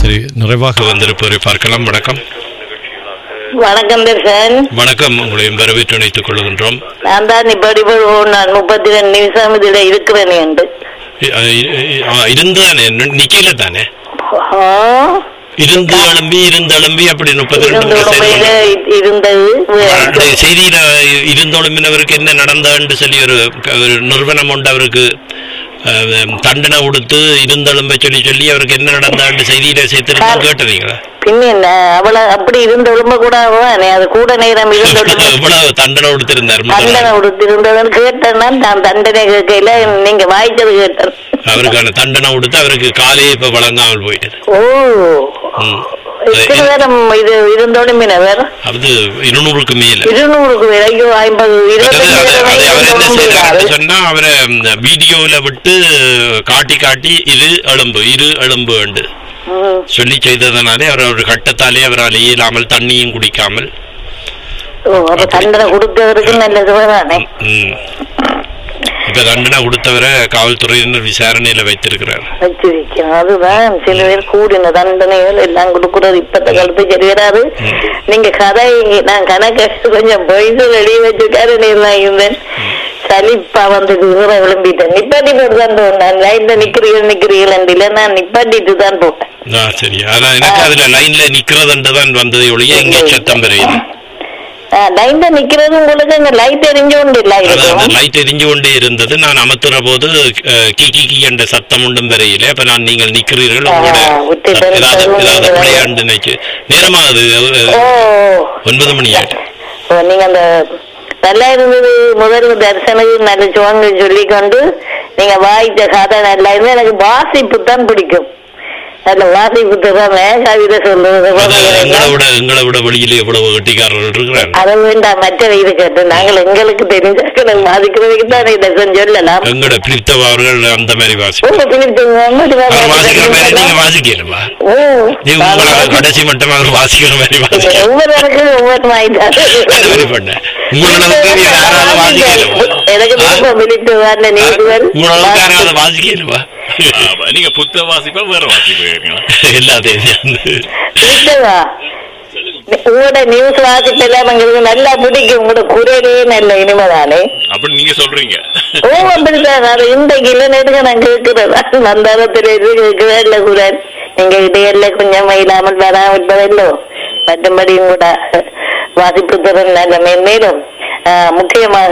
சரி நிறைவாக வந்திருப்பவரை பார்க்கலாம் வணக்கம் வணக்கம் தர்சன் வணக்கம் உங்களையும் வரவேற்று அணைத்துக் கொள்கின்றோம் நான் தான் இப்படி நான் முப்பத்தி ரெண்டு நிமிஷம் இதுல இருக்கிறேன் என்று இ- இ- இ- ஆ, இருந்துதானே நி- நிக்கல தானே ஆ, இருந்து எழும்பி இருந்து எழும்பி அப்படி முப்பத்தி ரெண்டு இருந்த உடம்பையில இருந்தது அவருடைய செய்தியில இருந்தொழும்பினவருக்கு என்ன நடந்ததுன்னு சொல்லி ஒரு ஒரு நிறுவனம் உண்டு அவருக்கு அஹ், தண்டனை கொடுத்து இருந்தெழும்ப சொல்லி சொல்லி அவருக்கு என்ன நடந்தான்னு செய்தியில சேர்த்து கேட்டுறீங்களா பின்ன என்ன அவள அப்படி இருந்த உடம்ப கூட அவனே அது கூட நேரம் இருந்த உடம்பு எவ்வளவு தண்டனை கொடுத்திருந்தார் தண்டனை முதல்வர்? கொடுத்திருந்தவன் கேட்டேன்னா நான் தண்டனை கேட்கல நீங்க வாய்ச்சது கேட்டேன் அவருக்கான தண்டனை கொடுத்து அவருக்கு காலையே இப்ப வழங்காமல் போயிட்டது ஓ ம். எத்தனை நேரம் இது இருந்த உடம்பினவர் அது இருநூறுக்கு மேல இருநூறுக்கு பேர் ஐயோ ஐம்பது அதாவது இருபத்தஞ்சு அது- அது அவர் என்ன செய்யறாருன்னு பேர் சொன்னா அவரை இந்த வீடியோல விட்டு காட்டி காட்டி இது எலும்பு இரு எலும்பு உண்டு ம். சொல்லி செய்ததனாலே அவர் ஒரு கட்டத்தாலே அவரால் இயலாமல் தண்ணியும் குடிக்காமல் ஓ அப்ப தண்டனை கொடுத்தவருக்கு நல்ல சுகதானே ம். இப்ப தண்டனை கொடுத்தவரை காவல்துறையினர் விசாரணையில வைத்திருக்கிறார் வச்சிருக்கேன் அதுதான் சில பேர் கூடின தண்டனைகள் எல்லாம் கொடுக்கறது இப்பத்த காலத்து சரி வராது நீங்க கதை நான் கணக்கு கொஞ்சம் பொய்து வெளியே வச்சுட்டாரு நான் இருந்தேன் சலிப்பா வந்து குதிர விளம்பிட்டேன் நிப்பாட்டி போட்டு தான் போனேன் லைன்ல நிக்கிறீர்கள் நிக்கிறீர்கள் இல்ல நான் நிப்பாட்டிட்டு தான் போட்டேன் ஆ, சரி ஆனா எனக்கு அதுல லைன்ல நிக்கிறதுண்டு தான் வந்ததை ஒழிய எங்கே சத்தம் பெறையுது லைன்ல நிக்கிறது உங்களுக்கு அங்க லைட் எரிஞ்சு கொண்டு இல்ல அதாவது இருக்கும் லைட் எரிஞ்சு கொண்டே இருந்தது நான் அமர்த்துற போது அஹ், கி கி கி என்ற சத்தம் ஒன்றும் பெறையில அப்ப நான் நீங்கள் நிக்கிறீர்கள் உங்களோட ஆ, விட்டுட்டேன். ஏதாவது ஏதாவது விளையாண்டு நினைச்சு நேரமாகுது ஓ அஹ், ஒன்பது மணி ஆயிட்டு ஓ, நீங்க அந்த நல்லா இருந்தது முதல் தரிசனம் நல்ல சுவங்க சொல்லிக்கொண்டு நீங்க வாய்ச்ச கதை நல்லா இருந்து எனக்கு வாசிப்பு தான் பிடிக்கும் நல்ல வாசிப்பு தான் கவிதை சொல்றது அது எங்களை விட எங்களை விட வெளியில எவ்வளவு கட்டிக்காரர்கள் இருக்கிறாங்க அதை வேண்டாம் மற்ற இது கேட்டு நாங்கள் எங்களுக்கு தெரிஞ்சாக்களை வாதிக்கிறதுக்கு தான் இதை கொஞ்சம் சொல்லலாம் எங்களோட பிரித்தவ அவர்கள் அந்த மாதிரி வாசி உங்க பிடித்தவங்க அங்கிட்டு வாங்க. அவர் வாசிக்கிற மாதிரி நீங்க வாசிக்கணுமா ஓ, நீ உங்களால கடைசி மட்டும் அவர் வாசிக்கிற மாதிரி வாசிக்க ஒவ்வொருவருக்கும் ஒவ்வொரு அது மாதிரி பண்ண உங்களளவுக்கு யாராவது வாசிக்கணுமா எனக்கு விருப்பம் விழித்து வந்த நீதிகள் உங்களளவுக்கு யாராவது வாசிக்கணுமா ஆமா, நீங்க புத்த வாசிப்பா வேற வாசிப்பீங்க எல்லாத்தையும் சேர்ந்து விட்டதா உங்களோட நியூஸ் வாசிப்பெல்லாம் எங்களுக்கு நல்லா பிடிக்கும் உங்களோட குரலே நல்ல இனிமைதானே அப்படி நீங்க சொல்றீங்க ஓ அப்படிதான் அது இந்த கிலோ நேரத்துக்கு நான் கேட்கிறதா மந்தாரத்துல இருந்து கேட்கிறேன் இல்ல குரல் நீங்க இடையில கொஞ்சம் இல்லாமல் வராமல் இருப்பதல்லோ மற்றபடி கூட வாசிப்பு திறன் நல்ல மேன்மேலும் ஆஹ், முக்கியமாக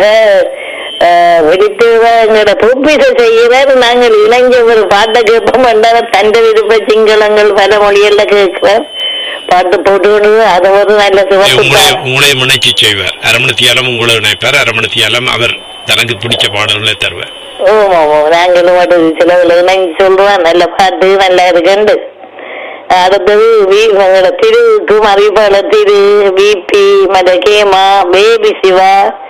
வெடித்து எங்களோட பொப்பிசை செய்கிறார் நாங்கள் இளைஞர் பாட்டை கேட்போம் என்றால் தண்டை விருப்ப சிங்களங்கள் பல மொழியெல்லாம் கேட்கிறோம் பாட்டு போட்டு கொண்டு அது ஒரு நல்ல சிவப்பு உங்களை தான். உங்களை முனைச்சி செய்வார் அரமணத்தியாலம் உங்களை நினைப்பார் அரமணத்தியாலம் அவர் தனக்கு பிடிச்ச பாடல்களை தருவார் ஓமா ஓ நாங்களும் அது சில இணைஞ்சு சொல்லுவோம் நல்ல பாட்டு நல்லா இருக்குண்டு அடுத்தது வி- எங்களோட திருவுக்கும் அறிவிப்பாளர் திரு விபி மத கேமா பேபி சிவா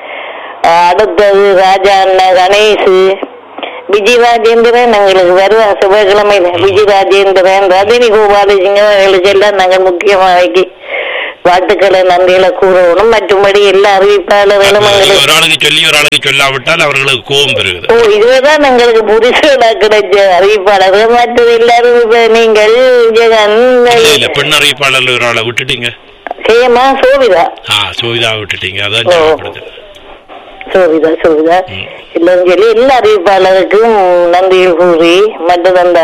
அஹ் அடுத்தது ராஜா அண்ணா கணேஷ் விஜய் ராஜேந்திரன் எங்களுக்கு வருவா செவ்வாய்க்கிழமையில விஜய் ராஜேந்திரன் ரஜினி கோபாலசிங்கம் எங்களுக்கு எல்லாம் நாங்கள் முக்கியமாக வாழ்த்துக்களை நன்றிகளை கூறணும் மற்றும்படி எல்லா அறிவிப்பாளர்களும் எங்களுக்கு ஒரு ஆளுக்கு சொல்லி ஒரு ஆளுக்கு சொல்லாவிட்டால் அவர்களுக்கு கோபம் பெறுகிறது ஓ இதுதான் எங்களுக்கு புரிசுகளா கிடைச்ச அறிவிப்பாளர்கள் மற்றது எல்லாரும் இப்ப நீங்கள் ஜெகன் இல்ல இல்ல பெண் அறிவிப்பாளர் ஒரு ஆளை விட்டுட்டீங்க கேமா சோபிதா ஆ சோவிதா விட்டுட்டீங்க அதான் ஓ. ஞாபகப்படுத்துது சோபிதா சோபிதா ம். எல்லாரும் சொல்லி எல்லா அறிவிப்பாளருக்கும் நன்றிகள் கூறி மற்றது அந்த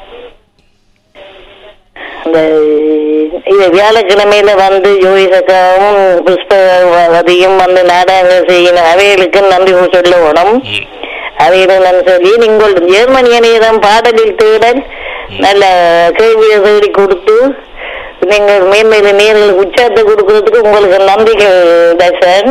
அந்த இது வியாழக்கிழமையில வந்து ஜோதிசக்காவும் புஷ்பவதியும் வந்து நாடகங்கள் செய்யணும் அவைகளுக்கு நன்றி சொல்ல வேணும் ம். அவையிடம் நான் சொல்லி நீங்கள் ஜெர்மனிய நேரம் பாடலில் தேடல் நல்ல கேள்வியை தேடி கொடுத்து நீங்கள் மேன்மேல நேர்களுக்கு உற்சாகத்தை கொடுக்கறதுக்கு உங்களுக்கு நன்றிகள் தர்ஷன்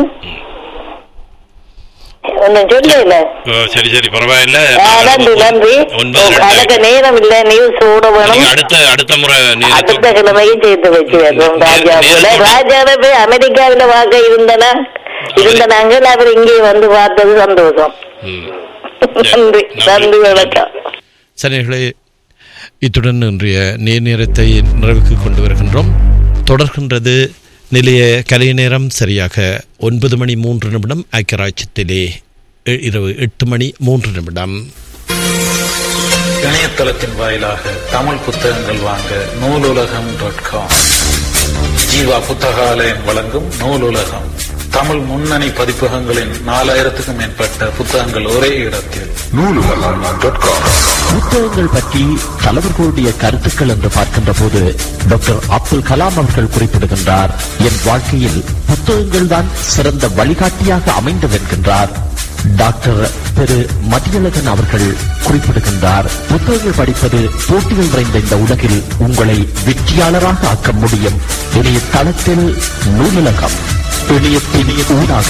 ஒன்னும் சொல்லல ஓ, சரி சரி பரவாயில்ல நன்றி நன்றி ஒன்பது அதுக்கு ரெண்டு நேரம் இல்ல நியூஸ் ஓட வேணும் நீங்க அடுத்த அடுத்த முறை நீங்க அடுத்த கிழமையும் சேர்த்து வச்சு வைப்போம் ராஜா போல ராஜாவை போய் அமெரிக்காவில பார்க்க இருந்தனா இருந்தனாங்க அவர் இங்கே வந்து பார்த்தது சந்தோஷம் ம். நன்றி நன்றி வணக்கம் சனிகளே இத்துடன் இன்றைய நேர் நேரத்தை நிறைவுக்கு கொண்டு வருகின்றோம் தொடர்கின்றது நிலைய கலை நேரம் சரியாக ஒன்பது மணி மூன்று நிமிடம் ஐக்கியராட்சியத்திலே இ- இரவு எட்டு மணி மூன்று நிமிடம் இணையதளத்தின் வாயிலாக தமிழ் புத்தகங்கள் வாங்க நூலுலகம் டாட் காம் ஜீவா புத்தகாலயம் வழங்கும் நூலுலகம் தமிழ் முன்னணி பதிப்பகங்களின் நாலாயிரத்துக்கும் மேற்பட்ட புத்தகங்கள் ஒரே இடத்தில் புத்தகங்கள் பற்றி தலைவர்களுடைய கருத்துக்கள் என்று பார்க்கின்ற போது டாக்டர் அப்துல் கலாம் அவர்கள் குறிப்பிடுகின்றார் என் வாழ்க்கையில் புத்தகங்கள் தான் சிறந்த வழிகாட்டியாக அமைந்தது என்கின்றார் டாக்டர் திரு மதியழகன் அவர்கள் குறிப்பிடுகின்றார் புத்தகங்கள் படிப்பது போட்டிகள் நிறைந்த இந்த உலகில் உங்களை வெற்றியாளராக ஆக்க முடியும் இணைய தளத்தில் நூலகம் இணையத்தின் ஊடாக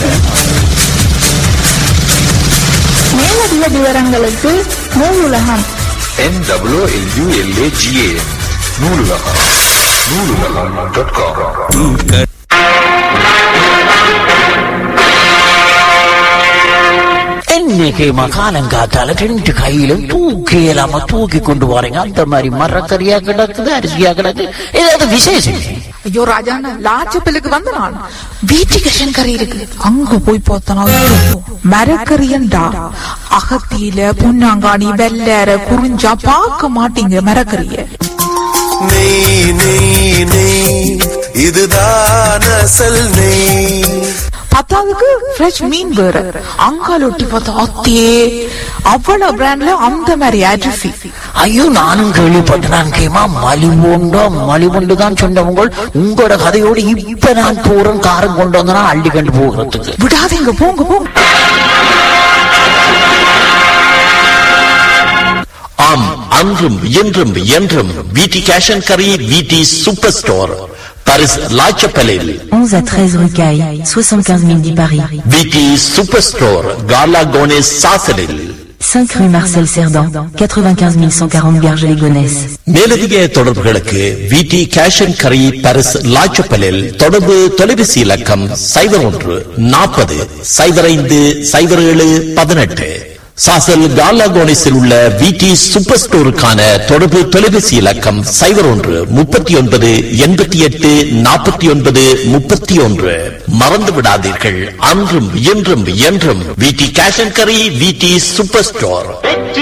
மேலதிக விவரங்களுக்கு Noolulagam NWLULAGA Noolulagam Noolulagam dot com இன்னைக்கு மகாலங்காத்தால ரெண்டு கையிலும் தூக்கி இல்லாம தூக்கி கொண்டு போறீங்க அந்த மாதிரி மரக்கறியா கிடக்குது அரிசியா கிடக்கு ஏதாவது விசேஷம் ஐயோ ராஜாண்ணா லாச்சப்பிலுக்கு வந்த நான் வீட்டுக்கு கறி இருக்கு அங்க போய் பார்த்தனா மரக்கறியண்டா அகத்தியில பொன்னாங்காணி வெள்ளற குறிஞ்சா பார்க்க மாட்டீங்க மரக்கறிய நெய் நெய் நெய் இதுதான் அசல் நெய் பத்தாவதுக்கு ஃப்ரெஷ் மீன் வேற அங்கால ஒட்டி பார்த்தா அத்தே அவ்வளவு பிராண்ட்ல அந்த மாதிரி அரிசி ஐயோ நானும் கேள்விப்பட்டேன் கேமா மலிவுண்டோ மலிவுண்டு தான் சொன்னவங்க உங்களோட கதையோடு இப்ப நான் போறேன் காரம் கொண்டு வந்தனா அள்ளி கண்டு போகிறதுக்கு விடாதீங்க போங்க போங்க ஆம் அன்றும் இன்றும் என்றும் விடி கேஷ் அண்ட் கரி விடி சூப்பர் ஸ்டோர் பரிஸ் லாச்சப்பலில் 11 à 13 rue Caille, 75 000 10 Paris. விடி சூப்பர் ஸ்டோர் கார்லா கோனேஸ் சாசலில் 5 rue Marcel Cerdan, 95 140 Garges-les-Gonesse. மேலதிக தொடர்புகளுக்கு விடி கேஷ் அண்ட் கரி பரிஸ் லாச்சப்பலில் தொடர்பு தொலைபேசி இலக்கம் சைபர் ஒன்று நாற்பது சைபர் ஐந்து சைபர் ஏழு பதினெட்டு சாசல் கார்லா கோனேஸில் உள்ள விடி சூப்பர் ஸ்டோருக்கான தொடர்பு தொலைபேசி இலக்கம் சைபர் ஒன்று முப்பத்தி ஒன்பது எண்பத்தி எட்டு நாற்பத்தி ஒன்பது முப்பத்தி ஒன்று மறந்து விடாதீர்கள் அன்றும் இன்றும் என்றும் விடி கேஷ் அண்ட் கரி விடி சூப்பர் ஸ்டோர் வெற்றி